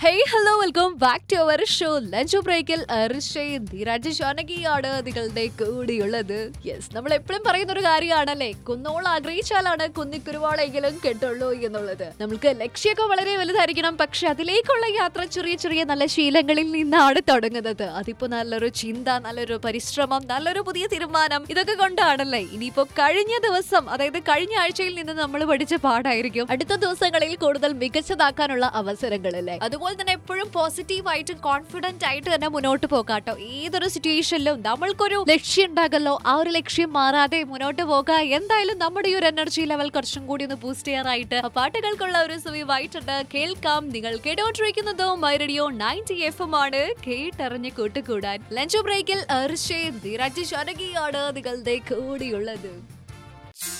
hey hello welcome back to our show lunch ബ്രേക്കിൽ അർഷയും ധീരാജ് ജാനകിയാണ് നിങ്ങളുടെ കൂടിയുള്ളത് യെസ് നമ്മൾ എപ്പോഴും പറയുന്ന ഒരു കാര്യമാണല്ലേ കുന്നോൾ ആഗ്രഹിച്ചാലാണ് കുന്നിക്കുരുവാളെങ്കിലും കെട്ടുള്ളൂ എന്നുള്ളത് നമുക്ക് ലക്ഷ്യമൊക്കെ വളരെ വലുതായിരിക്കണം പക്ഷെ അതിലേക്കുള്ള യാത്ര ചെറിയ ചെറിയ നല്ല ശീലങ്ങളിൽ നിന്നാണ് തുടങ്ങുന്നത് അതിപ്പോ നല്ലൊരു ചിന്ത നല്ലൊരു പരിശ്രമം നല്ലൊരു പുതിയ തീരുമാനം ഇതൊക്കെ കൊണ്ടാണല്ലേ ഇനിയിപ്പോ കഴിഞ്ഞ ദിവസം അതായത് കഴിഞ്ഞ ആഴ്ചയിൽ നിന്ന് നമ്മൾ പഠിച്ച പാഠായിരിക്കും അടുത്ത ദിവസങ്ങളിൽ കൂടുതൽ മികച്ചതാക്കാനുള്ള അവസരങ്ങളല്ലേ അതുപോലെ തന്നെ എപ്പോഴും പോസിറ്റീവ് ആയിട്ട് കോൺഫിഡന്റ് ആയിട്ട് തന്നെ മുന്നോട്ട് പോകാട്ടോ ഏതൊരു സിറ്റുവേഷനിലും നമ്മൾക്കൊരു ലക്ഷ്യം ഉണ്ടാകല്ലോ ആ ഒരു ലക്ഷ്യം മാറാതെ മുന്നോട്ട് പോകാം എന്തായാലും നമ്മുടെ ഈ ഒരു എനർജി ലെവൽ കുറച്ചും കൂടി ഒന്ന് ബൂസ്റ്റ് ചെയ്യാനായിട്ട് ആ പാട്ടുകൾക്കുള്ള ഒരു സുവിവായിട്ടുണ്ട് കേൾക്കാം നിങ്ങൾ കേട്ടോണ്ടിരിക്കുന്നതോ my radio ninety F M ആണ് കേട്ടറിഞ്ഞ് കൂട്ടുകൂടാൻ ലഞ്ച് ബ്രേക്കിൽ അർഷേ ധീരാജ് ജാനകിയാണ് നിങ്ങളുടെ കൂടിയുള്ളത്